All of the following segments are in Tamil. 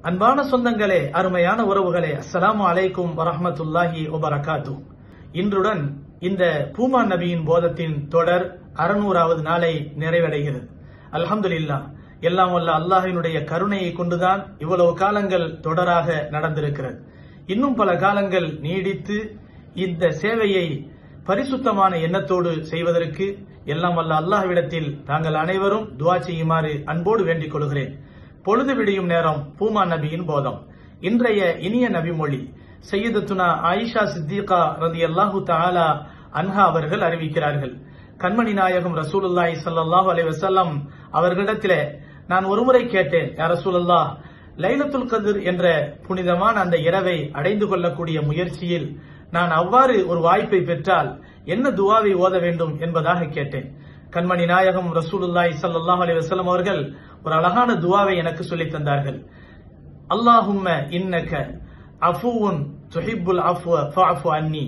அன்பான சொந்தங்களே அருமையான உறவுகளே அஸ்ஸலாமு அலைக்கும் வரஹ்மத்துல்லாஹி வபரகாத்து இன்றுடன் இந்த பூமா நபியின் போதத்தின் தொடர் அறுநூறாவது நாளை நிறைவடைகிறது அல்ஹம்துலில்லாஹ் எல்லாம் வல்ல அல்லாஹினுடைய கருணையை கொண்டுதான் இவ்வளவு காலங்கள் தொடராக நடந்திருக்கிறது இன்னும் பல காலங்கள் நீடித்து இந்த சேவையை பரிசுத்தமான எண்ணத்தோடு செய்வதற்கு எல்லாம் வல்ல அல்லாஹ்விடத்தில் தாங்கள் அனைவரும் துவா செய்யுமாறு அன்போடு வேண்டிக் கொள்கிறேன் பொழுது விடியும் நேரம் பூமா நபியின் போதம் இன்றைய இனிய நபிமொழி சையதத்துனா ஆயிஷா சித்திகா ரதி அல்லாஹு தாலா அன்ஹா அவர்கள் அறிவிக்கிறார்கள் கண்மணி நாயகம் ரசூலுல்லாஹி ஸல்லல்லாஹு அலைஹி வஸல்லம் அவர்களிடத்திலே நான் ஒருமுறை கேட்டேன் யா ரசூலுல்லாஹ் லைலத்துல் கதிர் என்ற புனிதமான அந்த இரவை அடைந்து கொள்ளக்கூடிய முயற்சியில் நான் அவ்வாறு ஒரு வாய்ப்பை பெற்றால் என்ன துவாவை ஓத வேண்டும் என்பதாக கேட்டேன் கண்மணி நாயகம் ரசூலுல்லாஹி ஸல்லல்லாஹு அலைஹி வஸல்லம் அவர்கள் ஒரு அழகான துவாவை எனக்கு சொல்லித் தந்தார்கள் அல்லாஹும்ம இன்னக அஃபுவுன் துஹிப்புல் அஃப்வ ஃபஅஃபு அன்னி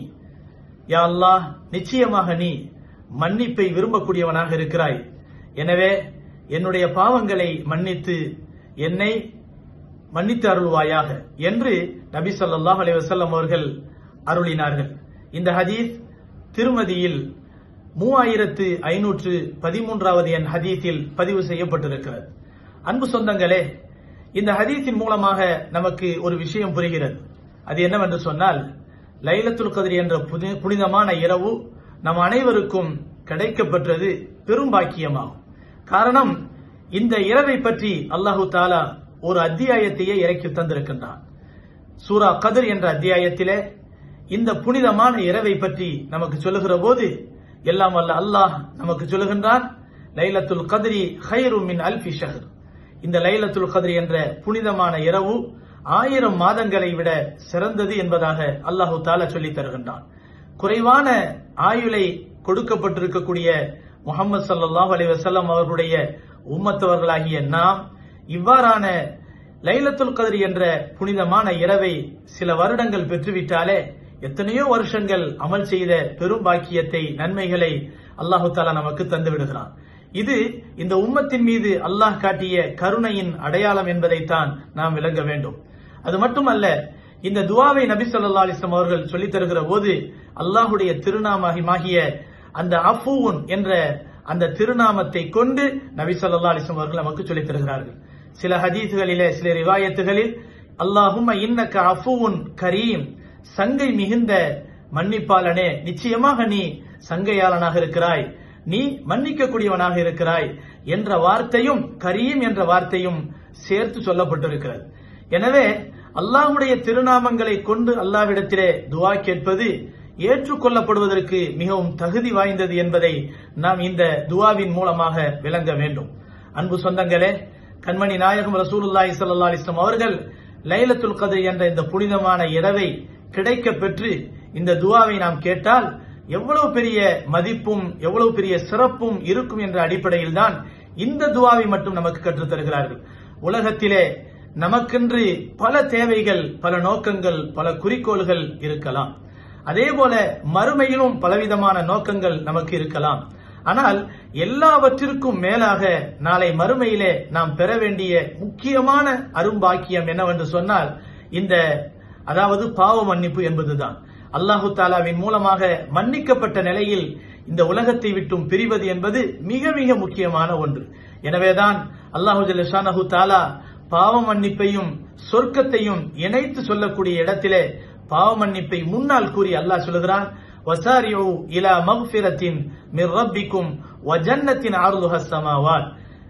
யா அல்லாஹ் நிச்சயமாக நீ மன்னிப்பை விரும்பக்கூடியவனாக இருக்கிறாய் எனவே என்னுடைய பாவங்களை மன்னித்து என்னை மன்னித்து அருள்வாயாக என்று நபி ஸல்லல்லாஹு அலைஹி வஸல்லம் அவர்கள் அருளினார்கள் இந்த ஹதீஸ் திருமதியில் மூவாயிரத்து ஐநூற்று பதிமூன்றாவது என் ஹதீஸில் பதிவு செய்யப்பட்டிருக்கிறது அன்பு சொந்தங்களே இந்த ஹதீஸின் மூலமாக நமக்கு ஒரு விஷயம் புரிகிறது அது என்னவென்று சொன்னால் லைலத்துல் கதிர் என்ற புனி- புனிதமான இரவு நம் அனைவருக்கும் கிடைக்கப்பெற்றது பெரும் பாக்கியமாகும் காரணம் இந்த இரவை பற்றி அல்லாஹு தாலா ஒரு அத்தியாயத்தையே இறக்கி தந்திருக்கின்றான் சூரா கதிர் என்ற அத்தியாயத்திலே இந்த புனிதமான இரவை பற்றி நமக்கு சொல்லுகிற போது எல்லாம் வல்ல அல்லாஹ் நமக்கு சொல்லுகின்றான் லைலத்துல் கதிரி ஹைரு மின் அல்ஃபி ஷஹர் இந்த லைலத்துல் கதிர் என்ற புனிதமான இரவு ஆயிரம் மாதங்களை விட சிறந்தது என்பதாக அல்லாஹு தாலா சொல்லித் தருகின்றான் குறைவான ஆயுளை கொடுக்கப்பட்டிருக்கக்கூடிய முகமது ஸல்லல்லாஹு அலைஹி வஸல்லம் அவர்களுடைய உம்மத்தவர்களாகிய நாம் இவ்வாறான லைலத்துல் கதிர் என்ற புனிதமான இரவை சில வருடங்கள் பெற்றுவிட்டாலே எத்தனையோ வருஷங்கள் அமல் செய்த பெரும் பாக்கியத்தை நன்மைகளை அல்லாஹு தாலா நமக்கு தந்து விடுகிறான் இது இந்த உம்மத்தின் மீது அல்லாஹ் காட்டிய கருணையின் அடையாளம் என்பதைத்தான் நாம் விளங்க வேண்டும் அது மட்டுமல்ல இந்த துவாவை நபி ஸல்லல்லாஹு அலைஹி வஸல்லம் அவர்கள் சொல்லித் தருகிற போது அல்லாஹ்வுடைய திருநாமமாகிய அந்த அஃபூன் என்ற அந்த திருநாமத்தை கொண்டு நபி ஸல்லல்லாஹு அலைஹி வஸல்லம் அவர்கள் நமக்கு சொல்லித் தருகிறார்கள் சில ஹதீஸ்களிலே சில ரிவாயத்துகளில் அல்லாஹும்ம இன்னக அஃபூன் கரீம் சங்கை மிகுந்த மன்னிப்பாளனே நிச்சயமாக நீ சங்கையாளனாக இருக்கிறாய் நீ மன்னிக்கக்கூடியவனாக இருக்கிறாய் என்ற வார்த்தையும் கரீம் என்ற வார்த்தையும் சேர்த்து சொல்லப்பட்டிருக்கிறது எனவே அல்லாஹ்வுடைய திருநாமங்களை கொண்டு அல்லாஹ்விடத்திலே துவா கேட்பது ஏற்றுக்கொள்ளப்படுவதற்கு மிகவும் தகுதி வாய்ந்தது என்பதை நாம் இந்த துவாவின் மூலமாக விளங்க வேண்டும் அன்பு சொந்தங்களே கண்மணி நாயகம் ரசூலுல்லாஹி ஸல்லல்லாஹு அலைஹி வஸல்லம் அவர்கள் லைலத்துல் கத்ர் என்ற இந்த புனிதமான இரவை கிடைக்க பெற்று இந்த துவாவை நாம் கேட்டால் எவ்வளவு பெரிய மதிப்பும் எவ்வளவு பெரிய சிறப்பும் இருக்கும் என்ற அடிப்படையில் தான் இந்த துவாவை மட்டும் நமக்கு கற்றுத் தருகிறார்கள் உலகத்திலே நமக்கென்று பல தேவைகள் பல நோக்கங்கள் பல குறிக்கோள்கள் இருக்கலாம் அதே போல மறுமையிலும் பலவிதமான நோக்கங்கள் நமக்கு இருக்கலாம் ஆனால் எல்லாவற்றிற்கும் மேலாக நாளை மறுமையிலே நாம் பெற வேண்டிய முக்கியமான அரும்பாக்கியம் என்னவென்று சொன்னால் இந்த அதாவது பாவ மன்னிப்பு என்பதுதான் அல்லாஹு தாலாவின் மூலமாக மன்னிக்கப்பட்ட நிலையில் இந்த உலகத்தை விட்டும் பிரிவது என்பது மிக மிக முக்கியமான ஒன்று எனவேதான் அல்லாஹு ஜல்லஷானஹு தாலா பாவ மன்னிப்பையும் சொர்க்கத்தையும் இணைத்து சொல்லக்கூடிய இடத்திலே பாவ மன்னிப்பை முன்னால் கூறி அல்லாஹ் சொல்லுகிறான் வசாரியூ இலா மக்ஃபிரத்தின் மிர் ரப்பிக்கும் வஜன்னத்தின் ஆறுதுஹ ஸமாவாத்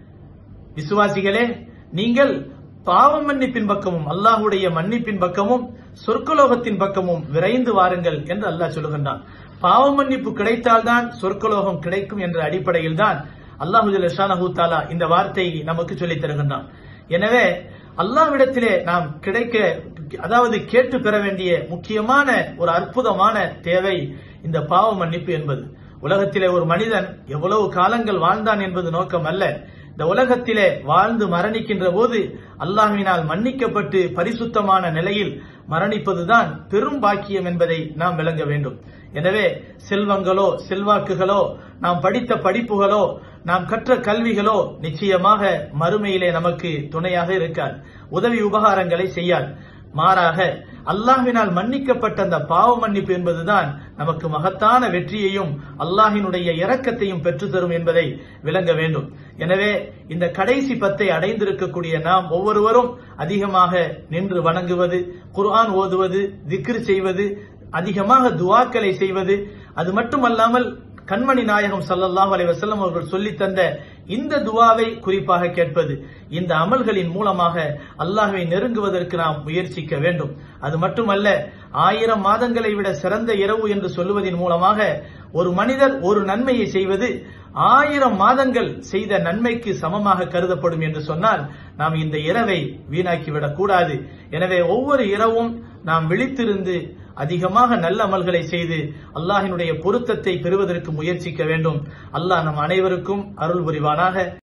விசுவாசிகளே நீங்கள் பாவ மன்னிப்பின் பக்கமும் அல்லாஹ்வுடைய மன்னிப்பின் பக்கமும் சொர்க்கலோகத்தின் பக்கமும் விரைந்து வாருங்கள் என்று அல்லாஹ் சொல்லுகின்றான் பாவ மன்னிப்பு கிடைத்தால்தான் சொர்க்கலோகம் கிடைக்கும் என்ற அடிப்படையில் தான் அல்லாஹு ஜல்லஷானஹு தாலா இந்த வார்த்தையை நமக்கு சொல்லித் தருகின்றான் எனவே அல்லாஹ்விடத்திலே நாம் கிடைக்க அதாவது கேட்டு பெற வேண்டிய முக்கியமான ஒரு அற்புதமான தேவை இந்த பாவ மன்னிப்பு என்பது உலகத்திலே ஒரு மனிதன் எவ்வளவு காலங்கள் வாழ்ந்தான் என்பது நோக்கம் அல்ல இந்த உலகத்திலே வாழ்ந்து மரணிக்கின்ற போது அல்லாஹ்வினால் மன்னிக்கப்பட்டு பரிசுத்தமான நிலையில் மரணிப்பதுதான் பெரும் பாக்கியம் என்பதை நாம் விளங்க வேண்டும் எனவே செல்வங்களோ செல்வாக்குகளோ நாம் படித்த படிப்புகளோ நாம் கற்ற கல்விகளோ நிச்சயமாக மறுமையிலே நமக்கு துணையாக இருக்காது உதவி உபகாரங்களை செய்யாது மாறாக அல்லாஹ்வினால் மன்னிக்கப்பட்ட அந்த பாவ மன்னிப்பு என்பதுதான் நமக்கு மகத்தான வெற்றியையும் அல்லாஹினுடைய இரக்கத்தையும் பெற்றுத்தரும் என்பதை விளங்க வேண்டும் எனவே இந்த கடைசி பத்தை அடைந்திருக்கக்கூடிய நாம் ஒவ்வொருவரும் அதிகமாக நின்று வணங்குவது குர்ஆன் ஓதுவது திக்ரு செய்வது அதிகமாக துவாக்களை செய்வது அது மட்டுமல்லாமல் கண்மணி நாயகம் ஸல்லல்லாஹு அலைஹி வஸல்லம் அவர்கள் சொல்லித் தந்த இந்த துவாவை குறிப்பாக கேட்பது இந்த அமல்களின் மூலமாக அல்லாஹ்வை நெருங்குவதற்கு நாம் முயற்சிக்க வேண்டும் அது மட்டுமல்ல ஆயிரம் மாதங்களை விட சிறந்த இரவு என்று சொல்லுவதன் மூலமாக ஒரு மனிதர் ஒரு நன்மையை செய்வது ஆயிரம் மாதங்கள் செய்த நன்மைக்கு சமமாக கருதப்படும் என்று சொன்னால் நாம் இந்த இரவை வீணாக்கிவிடக் கூடாது எனவே ஒவ்வொரு இரவும் நாம் விழித்திருந்து அதிகமாக நல்ல அமல்களை செய்து அல்லாஹினுடைய பொருத்தத்தை பெறுவதற்கு முயற்சிக்க வேண்டும் அல்லாஹ் நம் அனைவருக்கும் அருள் புரிவானாக